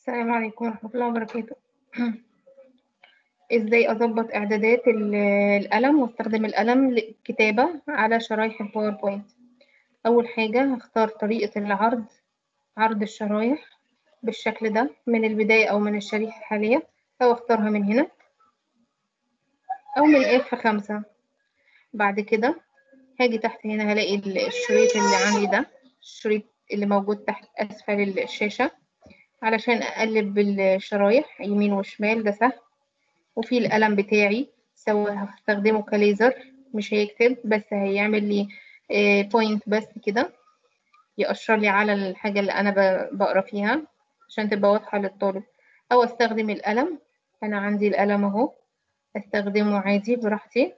السلام عليكم ورحمة الله وبركاته ازاي اظبط اعدادات ال- القلم واستخدم القلم للكتابة على شرايح الباوربوينت اول حاجة هختار طريقة العرض عرض الشرايح بالشكل ده من البداية او من الشريحة الحالية او اختارها من هنا او من اف خمسة بعد كده هاجي تحت هنا هلاقي ال- الشريط اللي عندي ده الشريط اللي موجود تحت اسفل الشاشة علشان اقلب الشرايح يمين وشمال ده سهل وفي القلم بتاعي سواء هستخدمه كليزر مش هيكتب بس هيعمل لي بوينت بس كده يأشر لي على الحاجة اللي أنا ب- بقرا فيها عشان تبقى واضحة للطالب أو أستخدم القلم أنا عندي القلم أهو أستخدمه عادي براحتي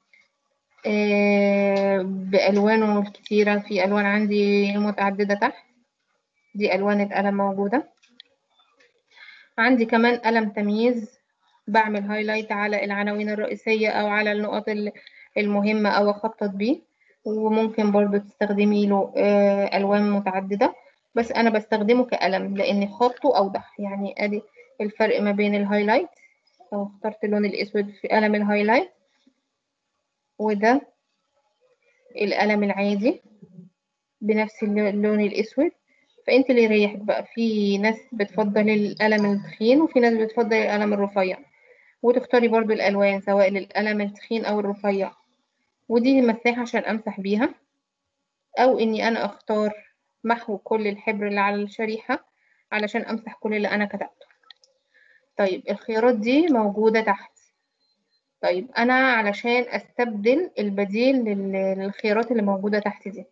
آه، بألوانه الكتيرة في ألوان عندي متعددة تحت دي ألوان القلم موجودة عندي كمان قلم تمييز بعمل هايلايت على العناوين الرئيسية أو على النقط ال- المهمة أو أخطط بيه وممكن برضو تستخدمي له آه، ألوان متعددة بس أنا بستخدمه كقلم لأن خطه أوضح يعني أدي الفرق ما بين الهايلايت أو اخترت اللون الأسود في قلم الهايلايت وده القلم العادي بنفس اللون الأسود فأنت اللي يريحك بقى في ناس بتفضل القلم التخين وفي ناس بتفضل القلم الرفيع وتختاري برضو الألوان سواء للقلم التخين أو الرفيع ودي مساحة عشان أمسح بيها أو إني أنا أختار محو كل الحبر اللي على الشريحة علشان أمسح كل اللي أنا كتبته طيب الخيارات دي موجودة تحت طيب أنا علشان أستبدل البديل لل- للخيارات اللي موجودة تحت دي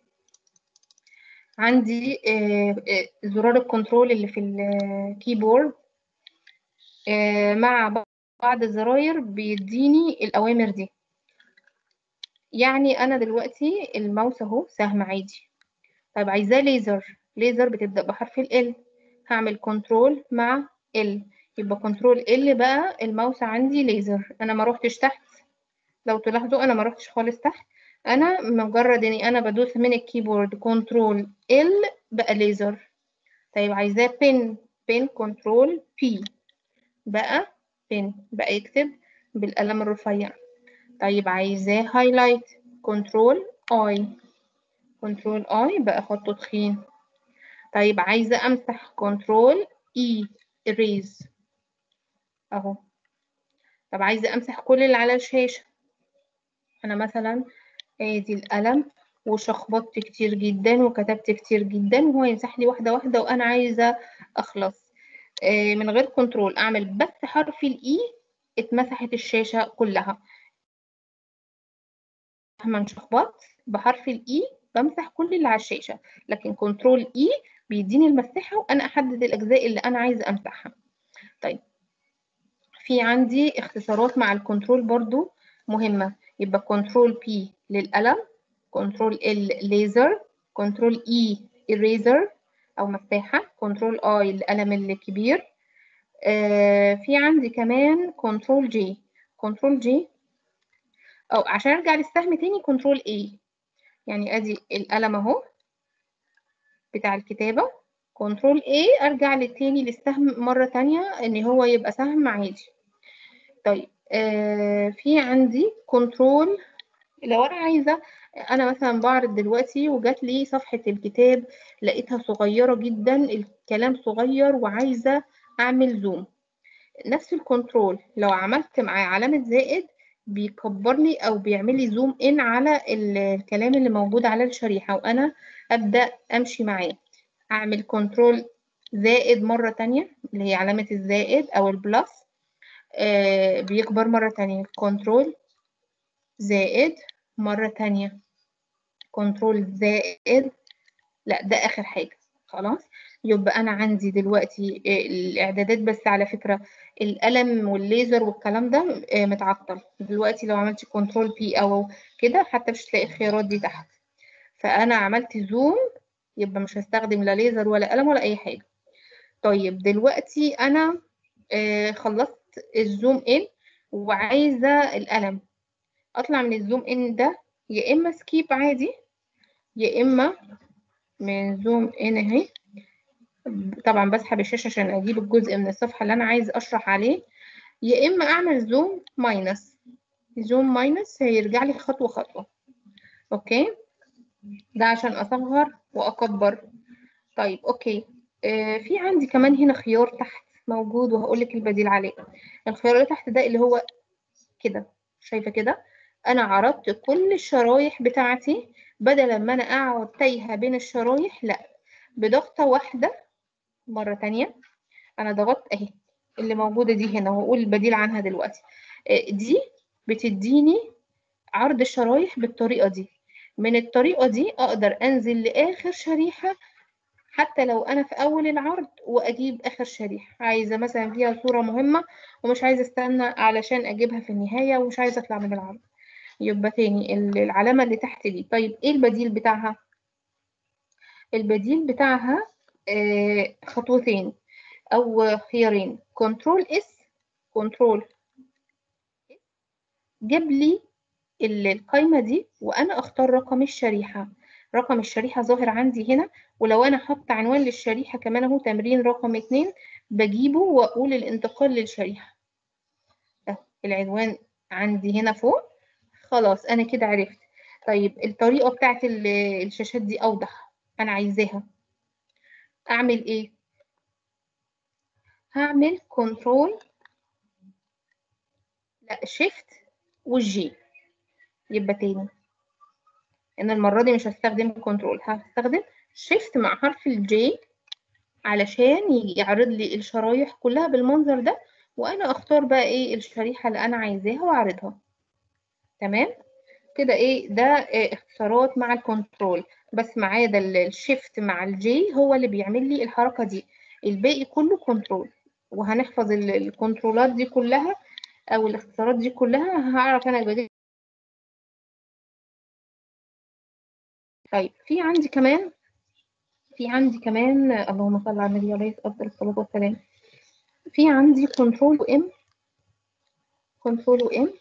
عندي آه، آه، زرار الكنترول اللي في الكيبورد آه، مع بعض الزراير بيديني الأوامر دي يعني أنا دلوقتي الماوس أهو سهم عادي طيب عايزاه ليزر ليزر بتبدأ بحرف ال هعمل كنترول مع ال يبقى كنترول ال بقى الماوس عندي ليزر أنا ما روحتش تحت لو تلاحظوا أنا ما روحتش خالص تحت أنا مجرد إني أنا بدوس من الكيبورد كنترول ال بقى ليزر طيب عايزاه بين بين كنترول بي بقى بين بقى يكتب بالقلم الرفيع طيب عايزاه هايلايت كنترول اي كنترول اي بقى خطه تخين طيب عايزة امسح كنترول اي erase اهو طب عايزة امسح كل اللي على الشاشة انا مثلا ادي القلم وشخبطت كتير جدا وكتبت كتير جدا وهو يمسح لي واحدة واحدة وانا عايزة اخلص آه، من غير كنترول اعمل بس حرف الاي اتمسحت الشاشة كلها مهما شخبطت بحرف الاي بمسح كل اللي على الشاشة لكن كنترول اي بيديني المساحة وانا احدد الاجزاء اللي انا عايزة امسحها طيب في عندي اختصارات مع الكنترول برضو مهمة يبقى كنترول بي للقلم كنترول ال ليزر كنترول اي eraser او مساحة كنترول اي القلم الكبير آه في عندي كمان كنترول جي كنترول جي او عشان ارجع للسهم تاني كنترول اي يعني ادي القلم اهو بتاع الكتابة كنترول A ارجع للتاني للسهم مرة تانية ان هو يبقى سهم عادي طيب آه في عندي كنترول لو انا عايزة انا مثلا بعرض دلوقتي وجات لي صفحة الكتاب لقيتها صغيرة جدا الكلام صغير وعايزة اعمل زوم نفس الكنترول لو عملت معاه علامة زائد بيكبر لي او بيعمل لي زوم ان على ال- الكلام اللي موجود على الشريحة وانا ابدأ امشي معاه اعمل كنترول زائد مرة تانية اللي هي علامة الزائد او البلس آه بيكبر مرة تانية كنترول زائد مرة تانية كنترول زائد لا ده اخر حاجة خلاص يبقى انا عندي دلوقتي آه، الاعدادات بس على فكرة القلم والليزر والكلام ده آه، متعطل دلوقتي لو عملت كنترول بي او كده حتى مش هتلاقي الخيارات دي تحت فانا عملت زوم يبقى مش هستخدم لا ليزر ولا قلم ولا اي حاجة طيب دلوقتي انا آه، خلصت الزوم ان وعايزة القلم اطلع من الزوم ان ده يا اما سكيب عادي يا اما من زوم ان اهي طبعا بسحب الشاشة عشان أجيب الجزء من الصفحة اللي أنا عايز أشرح عليه يا إما أعمل زوم ماينس زوم ماينس هيرجع لي خطوة خطوة أوكي ده عشان أصغر وأكبر طيب أوكي آه في عندي كمان هنا خيار تحت موجود وهقول لك البديل عليه الخيار اللي تحت ده اللي هو كده شايفة كده أنا عرضت كل الشرايح بتاعتي بدل ما أنا أقعد تايهة بين الشرايح لأ بضغطة واحدة مرة تانية أنا ضغطت أهي اللي موجودة دي هنا وهقول البديل عنها دلوقتي دي بتديني عرض الشرايح بالطريقة دي من الطريقة دي أقدر أنزل لآخر شريحة حتى لو أنا في أول العرض وأجيب آخر شريحة عايزة مثلا فيها صورة مهمة ومش عايزة استنى علشان أجيبها في النهاية ومش عايزة أطلع من العرض يبقى تاني العلامة اللي تحت دي طيب إيه البديل بتاعها؟ البديل بتاعها آه خطوتين او خيارين كنترول اس كنترول جاب لي القايمه دي وانا اختار رقم الشريحه رقم الشريحه ظاهر عندي هنا ولو انا حاطه عنوان للشريحه كمان اهو تمرين رقم اتنين بجيبه واقول الانتقال للشريحه ده العنوان عندي هنا فوق خلاص انا كده عرفت طيب الطريقه بتاعت الشاشات دي اوضح انا عايزاها اعمل ايه هعمل كنترول لا شيفت والجي يبقى تاني ان المره دي مش هستخدم كنترول هستخدم شيفت مع حرف الجي علشان يعرض لي الشرايح كلها بالمنظر ده وانا اختار بقى ايه الشريحه اللي انا عايزاها واعرضها تمام كده ايه ده إيه اختصارات مع الكنترول بس معايا ده الشيفت مع الجي هو اللي بيعمل لي الحركه دي الباقي كله كنترول وهنحفظ الكنترولات دي كلها او الاختصارات دي كلها هعرف انا بجيب طيب في عندي كمان في عندي كمان اللهم صل على النبي عليه افضل الصلاه والسلام في عندي كنترول وام كنترول وام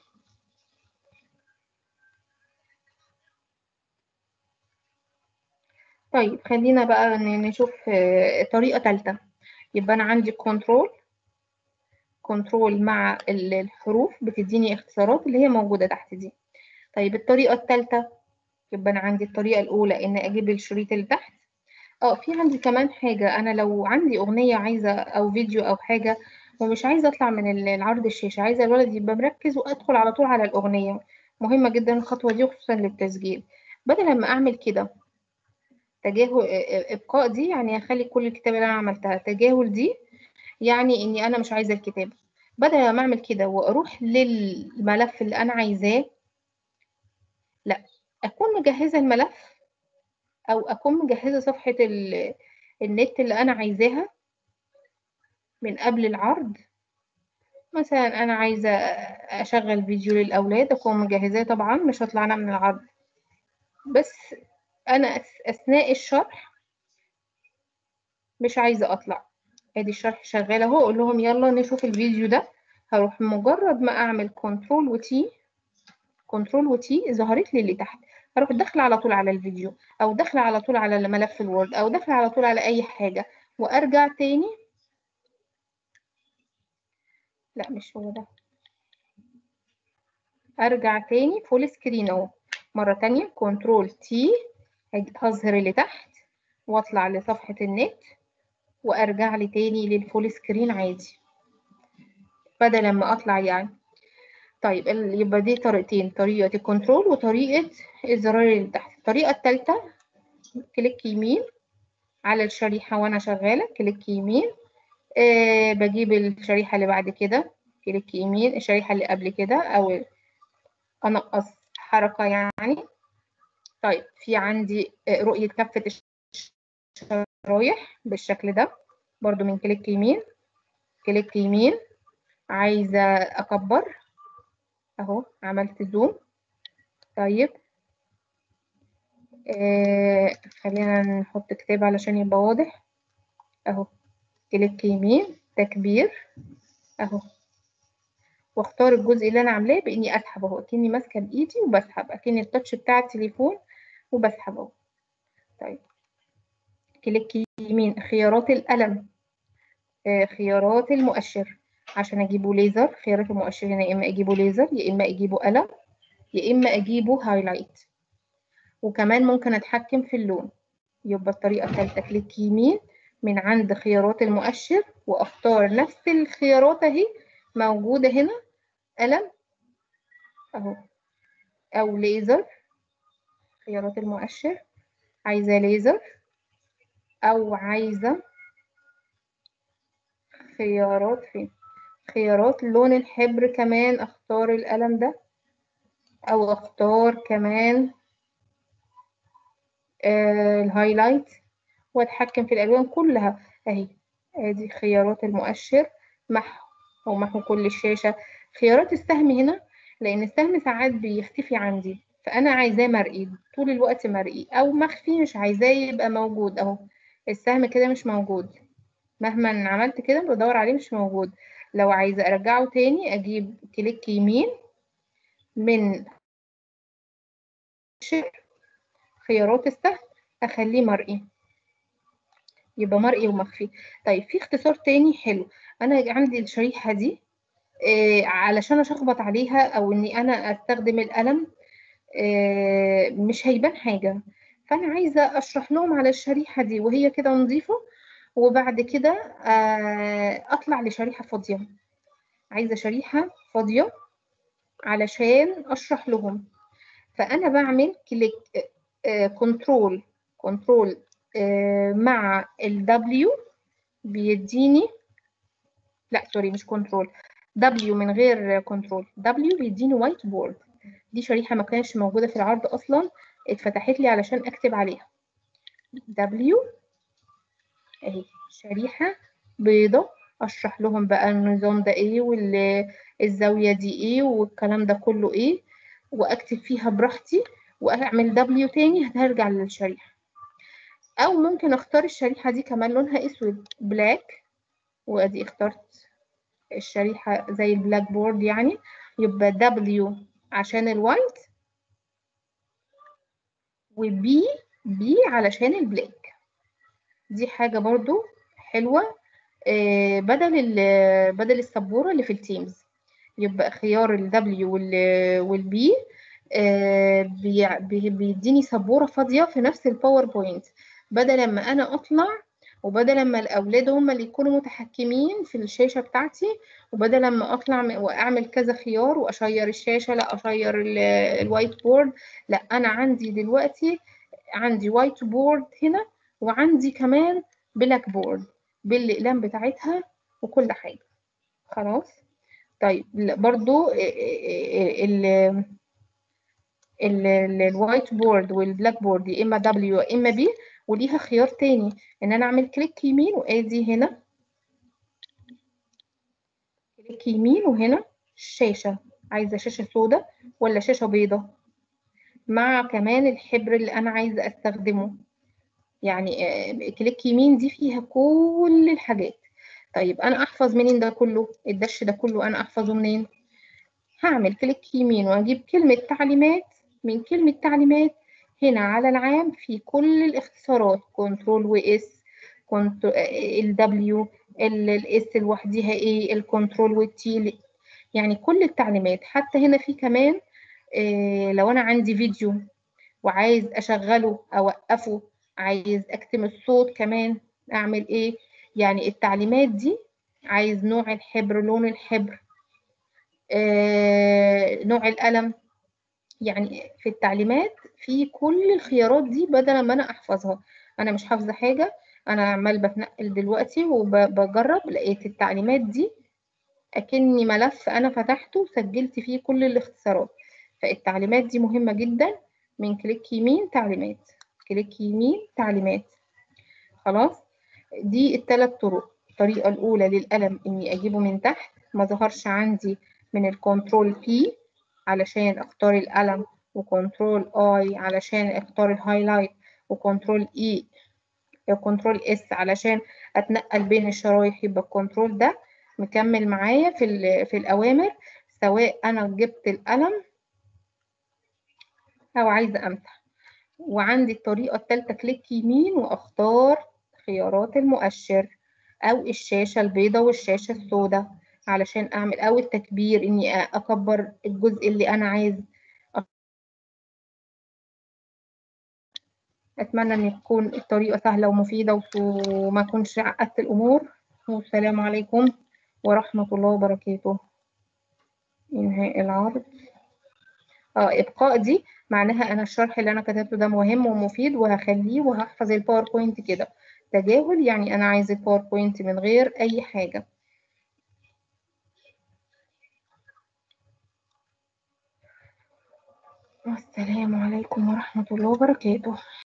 طيب خلينا بقى نشوف طريقة تالتة يبقى أنا عندي كنترول كنترول مع الحروف بتديني اختصارات اللي هي موجودة تحت دي طيب الطريقة التالتة يبقى أنا عندي الطريقة الأولى إن أجيب الشريط اللي تحت اه في عندي كمان حاجة أنا لو عندي أغنية عايزة أو فيديو أو حاجة ومش عايزة أطلع من العرض الشاشة عايزة الولد يبقى مركز وأدخل على طول على الأغنية مهمة جدا الخطوة دي خصوصا للتسجيل بدل ما أعمل كده تجاهل ابقاء دي يعني اخلي كل الكتابه اللي انا عملتها تجاهل دي يعني اني انا مش عايزه الكتابه بدل ما اعمل كده واروح للملف اللي انا عايزاه لا اكون مجهزه الملف او اكون مجهزه صفحه النت اللي انا عايزاها من قبل العرض مثلا انا عايزه اشغل فيديو للاولاد اكون مجهزاه طبعا مش هطلع انا من العرض بس انا اثناء الشرح مش عايزه اطلع ادي الشرح شغال اهو اقول لهم يلا نشوف الفيديو ده هروح مجرد ما اعمل كنترول وتي كنترول وتي ظهرت لي اللي تحت هروح داخله على طول على الفيديو او داخله على طول على ملف الوورد او داخله على طول على اي حاجه وارجع تاني لا مش هو ده ارجع تاني فول سكرين اهو مره تانية كنترول تي هظهر اللي تحت واطلع لصفحة النت وارجع لي تاني للفول سكرين عادي بدل ما اطلع يعني طيب يبقى دي طريقتين طريقة الكنترول وطريقة الزرار اللي تحت الطريقة التالتة كليك يمين على الشريحة وانا شغالة كليك يمين آه بجيب الشريحة اللي بعد كده كليك يمين الشريحة اللي قبل كده او انقص حركة يعني طيب في عندي رؤية كافة الشرايح بالشكل ده برضو من كليك يمين كليك يمين عايزة أكبر أهو عملت زوم طيب آه خلينا نحط كتاب علشان يبقى واضح أهو كليك يمين تكبير أهو واختار الجزء اللي انا عاملاه باني اسحب اهو اكني ماسكه بايدي وبسحب اكني التاتش بتاع التليفون وبسحب اهو طيب كليك يمين خيارات القلم آه، خيارات المؤشر عشان اجيبه ليزر خيارات المؤشر هنا يا اما اجيبه ليزر يا اما اجيبه قلم يا اما اجيبه هايلايت وكمان ممكن اتحكم في اللون يبقى الطريقه الثالثه كليك يمين من عند خيارات المؤشر واختار نفس الخيارات اهي موجوده هنا قلم اهو او ليزر خيارات المؤشر عايزه ليزر او عايزه خيارات فين خيارات لون الحبر كمان اختار القلم ده او اختار كمان آه الهايلايت واتحكم في الالوان كلها اهي ادي خيارات المؤشر محو ومحو كل الشاشه خيارات السهم هنا لان السهم ساعات بيختفي عندي فانا عايزاه مرئي طول الوقت مرئي او مخفي مش عايزاه يبقى موجود اهو السهم كده مش موجود مهما عملت كده بدور عليه مش موجود لو عايزة أرجعه تاني أجيب كليك يمين من خيارات السهم أخليه مرئي يبقى مرئي ومخفي طيب في اختصار تاني حلو أنا عندي الشريحة دي آه علشان أشخبط عليها أو إني أنا أستخدم القلم آه مش هيبان حاجة فأنا عايزة أشرح لهم على الشريحة دي وهي كده نظيفة وبعد كده اطلع لشريحه فاضيه عايزه شريحه فاضيه علشان اشرح لهم فانا بعمل كليك كنترول كنترول مع الدبليو بيديني لا سوري مش كنترول دبليو من غير كنترول دبليو بيديني وايت بورد دي شريحه ما كانتش موجوده في العرض اصلا اتفتحت لي علشان اكتب عليها دبليو اهي شريحة بيضة اشرح لهم بقى النظام ده ايه والزاوية دي ايه والكلام ده كله ايه واكتب فيها براحتي واعمل دبليو تاني هترجع للشريحة او ممكن اختار الشريحة دي كمان لونها اسود بلاك وادي اخترت الشريحة زي البلاك بورد يعني يبقى دبليو عشان الوايت وبي بي علشان البلاك دي حاجة برضو حلوة آه بدل بدل السبورة اللي في التيمز يبقى خيار ال W وال B آه بيديني سبورة فاضية في نفس الباوربوينت بدل ما أنا أطلع وبدل ما الأولاد هم اللي يكونوا متحكمين في الشاشة بتاعتي وبدل ما أطلع وأعمل كذا خيار وأشير الشاشة لا أشير الوايت بورد لا أنا عندي دلوقتي عندي وايت بورد هنا وعندي كمان بلاك بورد بالاقلام بتاعتها وكل حاجه خلاص طيب برضو ال ال الوايت بورد والبلاك بورد يا اما دبليو يا اما بي وليها خيار تاني ان انا اعمل كليك يمين وادي هنا كليك يمين وهنا الشاشه عايزه شاشه سوداء ولا شاشه بيضاء مع كمان الحبر اللي انا عايزه استخدمه يعني كليك يمين دي فيها كل الحاجات طيب انا احفظ منين ده كله الدش ده كله انا احفظه منين هعمل كليك يمين واجيب كلمة تعليمات من كلمة تعليمات هنا على العام في كل الاختصارات كنترول واس كنت الدبليو الاس لوحديها ايه الكنترول والتي يعني كل التعليمات حتى هنا في كمان إيه لو انا عندي فيديو وعايز اشغله اوقفه عايز اكتم الصوت كمان اعمل ايه يعني التعليمات دي عايز نوع الحبر لون الحبر آه، نوع القلم يعني في التعليمات في كل الخيارات دي بدل ما انا احفظها انا مش حافظه حاجه انا عمال بتنقل دلوقتي وبجرب لقيت التعليمات دي اكني ملف انا فتحته وسجلت فيه كل الاختصارات فالتعليمات دي مهمه جدا من كليك يمين تعليمات كليك يمين تعليمات خلاص دي الثلاث طرق الطريقة الأولى للقلم إني أجيبه من تحت ما ظهرش عندي من الكنترول بي علشان أختار القلم وكنترول اي علشان أختار الهايلايت وكنترول اي كنترول اس علشان أتنقل بين الشرايح يبقى الكنترول ده مكمل معايا في في الأوامر سواء أنا جبت القلم أو عايزة أمسح وعندي الطريقة الثالثة كليك يمين وأختار خيارات المؤشر أو الشاشة البيضاء والشاشة السوداء علشان أعمل أو التكبير إني أكبر الجزء اللي أنا عايز أتمنى أن تكون الطريقة سهلة ومفيدة وما أكونش عقدت الأمور والسلام عليكم ورحمة الله وبركاته إنهاء العرض اه إبقاء دي معناها أنا الشرح اللي أنا كتبته ده مهم ومفيد وهخليه وهحفظ الباوربوينت كده تجاهل يعني أنا عايز الباوربوينت من غير أي حاجة والسلام عليكم ورحمة الله وبركاته